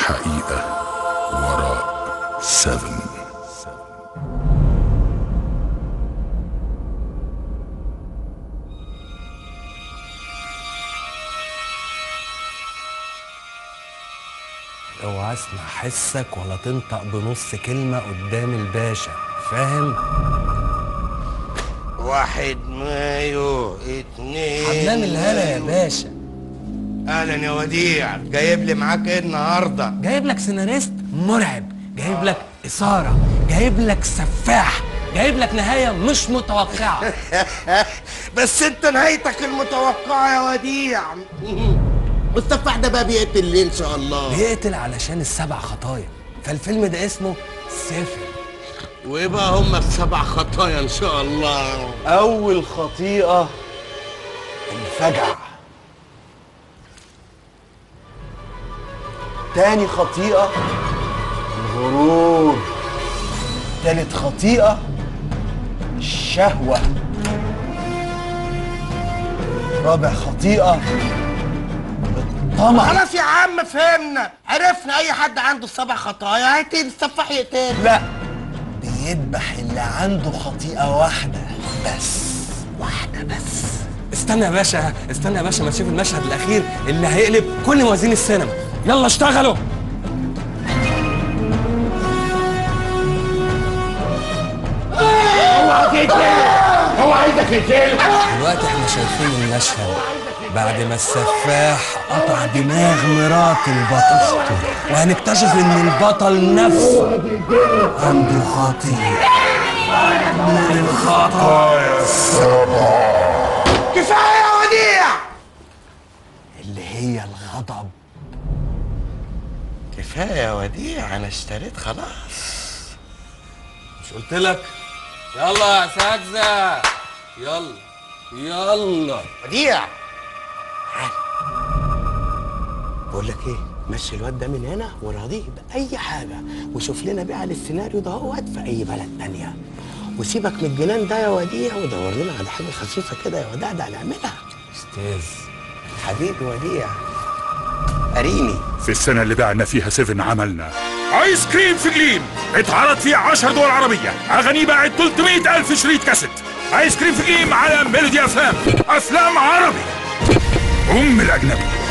الحقيقة وراء سفن اوعى اسمع حسك ولا تنطق بنص كلمة قدام الباشا فاهم؟ واحد مايو اتنين حمام الهلا يا باشا اهلا يا وديع جايب لي معاك ايه النهارده جايب لك سيناريست مرعب جايب لك إثارة جايب لك سفاح جايب لك نهاية مش متوقعة بس انت نهايتك المتوقعه يا وديع والسفاح ده بقى بيقتل ليه ان شاء الله بيقتل علشان السبع خطايا فالفيلم ده اسمه سفل وايه بقى هم السبع خطايا ان شاء الله أول خطيئة الفجع تاني خطيئة الغرور تالت خطيئة الشهوة رابع خطيئة الطمع خلاص يا عم فهمنا عرفنا اي حد عنده السبع خطايا هيقتل السفاح يقتل لا بيذبح اللي عنده خطيئة واحدة بس واحدة بس استنى يا باشا استنى يا باشا ما تشوف المشهد الأخير اللي هيقلب كل موازين السينما يلا اشتغلوا هو عايزك تقتل دلوقتي احنا شايفين المشهد بعد ما السفاح قطع دماغ مرات البطل وهنكتشف ان البطل نفسه عنده خطيئة من الخطايا كفايه يا وديع اللي هي الغضب كفايه يا وديع انا اشتريت خلاص مش قلت لك يلا يا اساتذه يلا يلا وديع تعال بقول لك ايه مشي الواد ده من هنا وراضيه باي حاجه وشوف لنا بيع للسيناريو ده هوت في اي بلد تانية وسيبك من الجنان ده يا وديع ودور لنا على حاجه خفيفه كده يا وداع ده هنعملها استاذ حبيبي وديع قريني في السنة اللي بعنا فيها سفن عملنا ايس كريم في جليم اتعرض في 10 دول عربية اغانيه باعت 300 الف شريط كاسيت ايس كريم في جليم على ميلودي افلام افلام عربي ام الاجنبي